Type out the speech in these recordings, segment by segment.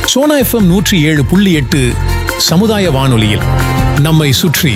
Sona FM நூற்றி ஏழு புள்ளி எட்டு சமுதாய வானொலியில் நம்மை சுற்றி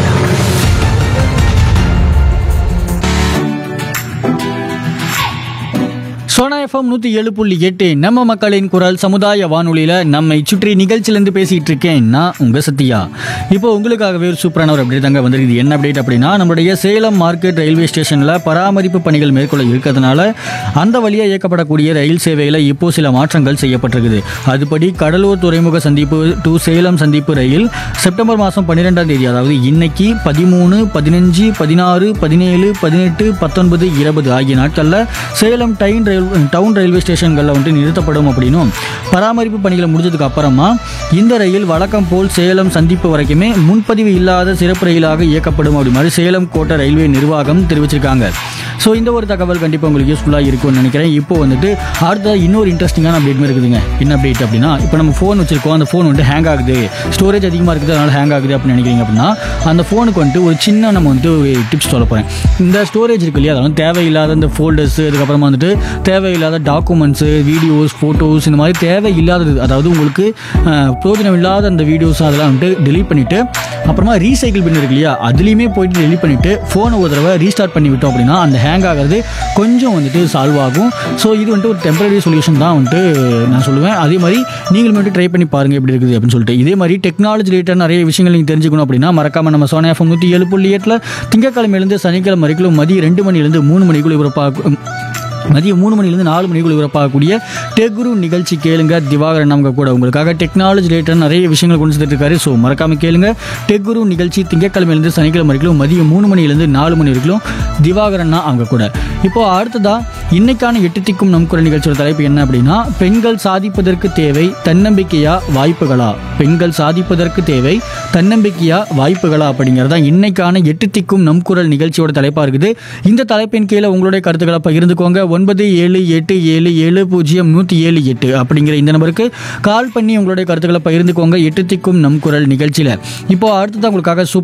சோனா எஃப்எம் நூற்றி ஏழு புள்ளி எட்டு நம்ம மக்களின் குரல் சமுதாய வானொலியில் நம்மை சுற்றி நிகழ்ச்சியிலேருந்து பேசிகிட்டு இருக்கேன் நான் உங்கள் சத்யா இப்போ உங்களுக்காகவே ஒரு சூப்பரான ஒரு அப்டேட் தாங்க வந்திருக்குது என்ன அப்டேட் அப்படின்னா நம்மளுடைய சேலம் மார்க்கெட் ரயில்வே ஸ்டேஷனில் பராமரிப்பு பணிகள் மேற்கொள்ள இருக்கிறதுனால அந்த வழியாக இயக்கப்படக்கூடிய ரயில் சேவையில் இப்போ சில மாற்றங்கள் செய்யப்பட்டிருக்குது அதுபடி கடலூர் துறைமுக சந்திப்பு டு சேலம் சந்திப்பு ரயில் செப்டம்பர் மாதம் பன்னிரெண்டாம் தேதி அதாவது இன்னைக்கு பதிமூணு பதினஞ்சு பதினாறு பதினேழு பதினெட்டு பத்தொன்பது இருபது ஆகிய நாட்களில் சேலம் டைன் ரயில் டவுன் ரயில்வே ஸ்டேஷன்களில் வந்துட்டு நிறுத்தப்படும் அப்படின்னும் பராமரிப்பு பணிகளை முடிஞ்சதுக்கு அப்புறமா இந்த ரயில் வழக்கம் போல் சேலம் சந்திப்பு வரைக்குமே முன்பதிவு இல்லாத சிறப்பு ரயிலாக இயக்கப்படும் அப்படி மாதிரி சேலம் கோட்டை ரயில்வே நிர்வாகம் தெரிவிச்சிருக்காங்க ஸோ இந்த ஒரு தகவல் கண்டிப்பாக உங்களுக்கு யூஸ்ஃபுல்லாக இருக்கும்னு நினைக்கிறேன் இப்போ வந்துட்டு அடுத்த இன்னொரு இன்ட்ரெஸ்டிங்கான அப்டேட் இருக்குதுங்க என்ன அப்டேட் அப்படின்னா இப்போ நம்ம ஃபோன் வச்சிருக்கோம் அந்த ஃபோன் வந்துட்டு ஹேங் ஆகுது ஸ்டோரேஜ் அதிகமாக இருக்குது அதனால ஹேங் ஆகுது அப்படின்னு நினைக்கிறீங்க அப்படின்னா அந்த ஃபோனுக்கு வந்துட்டு ஒரு சின்ன நம்ம வந்துட்டு ஒரு டிப்ஸ் சொல்ல போகிறேன் இந்த ஸ்டோரேஜ் இருக்கு இல்லையா அதெல்லாம் தேவையில்லாத இந்த ஃபோல்டர்ஸ் அதுக்கப்புறமா வந்துட்டு தேவையில்லாத டாக்குமெண்ட்ஸு வீடியோஸ் ஃபோட்டோஸ் இந்த மாதிரி தேவையில்லாதது அதாவது உங்களுக்கு அஹ், பிரயோஜனம் இல்லாத அந்த வீடியோஸ் அதெல்லாம் வந்துட்டு delete பண்ணிவிட்டு அப்புறமா ரீசைக்கிள் பின் இருக்கு இல்லையா அதுலேயுமே போயிட்டு delete பண்ணிவிட்டு ஃபோனை ஒரு தடவை ரீஸ்டார்ட் பண்ணி விட்டோம் அப்படின்னா அந்த ஹேங் ஆகிறது கொஞ்சம் வந்துட்டு சால்வ் ஆகும் ஸோ இது வந்துட்டு ஒரு டெம்பரரி சொல்யூஷன் தான் வந்துட்டு நான் சொல்லுவேன் அதே மாதிரி நீங்களும் வந்துட்டு ட்ரை பண்ணி பாருங்க எப்படி இருக்குது அப்படின்னு சொல்லிட்டு இதே மாதிரி டெக்னாலஜி ரிலேட்டட் நிறைய விஷயங்கள் நீங்கள் தெரிஞ்சுக்கணும் அப்படின்னா மறக்காம நம்ம சோனா எஃப்எம் நூற்றி ஏழு புள்ளி எட்டில் திங்கக்கிழமையிலேருந்து சனிக்கிழமை வரைக்கும் மதியம் ரெண்டு மணிலேருந்து மூணு மணிக்குள்ள இவரப்பாக மதியம் மூணு மணிலேருந்து நாலு மணிக்குள் உறப்பாகக்கூடிய டெக்குரு நிகழ்ச்சி கேளுங்க திவாகரன் நமக்கு கூட உங்களுக்காக டெக்னாலஜி ரிலேட்டட் நிறைய விஷயங்கள் கொண்டு வந்துட்டு இருக்காரு ஸோ மறக்காம கேளுங்க டெக்குரு நிகழ்ச்சி திங்கட்கிழமையிலேருந்து சனிக்கிழமை வரைக்கும் மதியம் மூணு மணிலேருந்து நாலு மணி வரைக்கும் திவாகரன்னா அவங்க கூட இப்போ அடுத்ததா இன்னைக்கான எட்டு திக்கும் நம் குரல் நிகழ்ச்சியோட தலைப்பு என்ன அப்படின்னா பெண்கள் சாதிப்பதற்கு தேவை தன்னம்பிக்கையா வாய்ப்புகளா பெண்கள் சாதிப்பதற்கு தேவை தன்னம்பிக்கையா வாய்ப்புகளா அப்படிங்கிறது தான் இன்னைக்கான எட்டு திக்கும் நம் குரல் நிகழ்ச்சியோட தலைப்பா இருக்குது இந்த தலைப்பின் கீழே உங்களுடைய கருத்துக்களை பகிர்ந்துக்கோங்க ஒன்பது ஏழு எட்டு ஏழு ஏழு பூஜ்ஜியம் நூற்றி ஏழு எட்டு அப்படிங்கிற இந்த நம்பருக்கு கால் பண்ணி உங்களுடைய கருத்துக்களை பகிர்ந்துக்கோங்க எட்டு திக்கும் நம் குரல் நிகழ்ச்சியில் இப்போ அடுத்ததான் உங்களுக்காக சூப்பர்